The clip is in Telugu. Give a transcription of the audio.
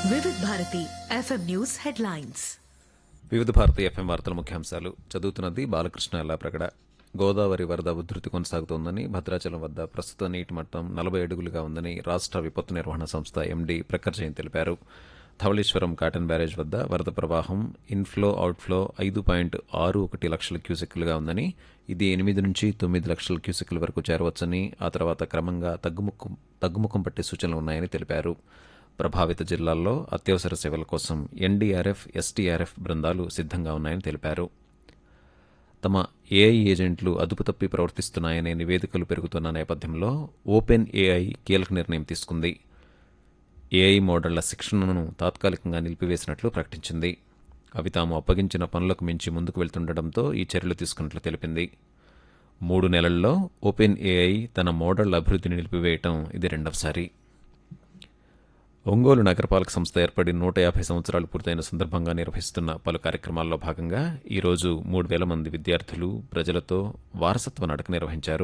Vividh Bharati FM news headlines Vividh Bharati FM వార్తల ముఖ్యాంశాలు చదువుతున్నది బాలకృష్ణ ఎల్లాప్రగడ గోదావరి వరద ఉధృతి కొనసాగుతోందని భద్రాచలం వద్ద ప్రస్తుత నీటి మట్టం నలభై అడుగులుగా ఉందని రాష్ట్ర విపత్తు నిర్వహణ సంస్థ ఎండీ ప్రఖర్ జైన్ తెలిపారు ధవళేశ్వరం కాటన్ బ్యారేజ్ వద్ద వరద ప్రవాహం ఇన్ఫ్లో అవుట్ఫ్లో ఐదు పాయింట్ ఆరు ఒకటి లక్షల క్యూసెక్కులుగా ఉందని ఇది ఎనిమిది నుంచి తొమ్మిది లక్షల క్యూసెక్కుల వరకు చేరవచ్చని ఆ తర్వాత క్రమంగా తగ్గుముఖం తగ్గుముఖం పట్టే సూచనలు ఉన్నాయని తెలిపారు ప్రభావిత జిల్లాల్లో అత్యవసర సేవల కోసం ఎన్డీఆర్ఎఫ్ ఎస్టీఆర్ఎఫ్ బృందాలు సిద్ధంగా ఉన్నాయని తెలిపారు తమ ఏఐ ఏజెంట్లు అదుపు తప్పి ప్రవర్తిస్తున్నాయనే నివేదికలు పెరుగుతున్న నేపథ్యంలో ఓపెన్ ఏఐ కీలక నిర్ణయం తీసుకుంది ఏఐ మోడళ్ల శిక్షణను తాత్కాలికంగా నిలిపివేసినట్లు ప్రకటించింది అవి తాము అప్పగించిన పనులకు మించి ముందుకు వెళ్తుండటంతో ఈ చర్యలు తీసుకున్నట్లు తెలిపింది మూడు నెలల్లో ఓపెన్ ఏఐ తన మోడళ్ల అభివృద్ధిని నిలిపివేయటం ఇది రెండవసారి ఒంగోలు నగరపాలక సంస్థ ఏర్పడి నూట యాభై సంవత్సరాలు పూర్తయిన సందర్భంగా నిర్వహిస్తున్న పలు కార్యక్రమాల్లో భాగంగా ఈరోజు మూడు వేల మంది విద్యార్థులు ప్రజలతో వారసత్వ నడక నిర్వహించారు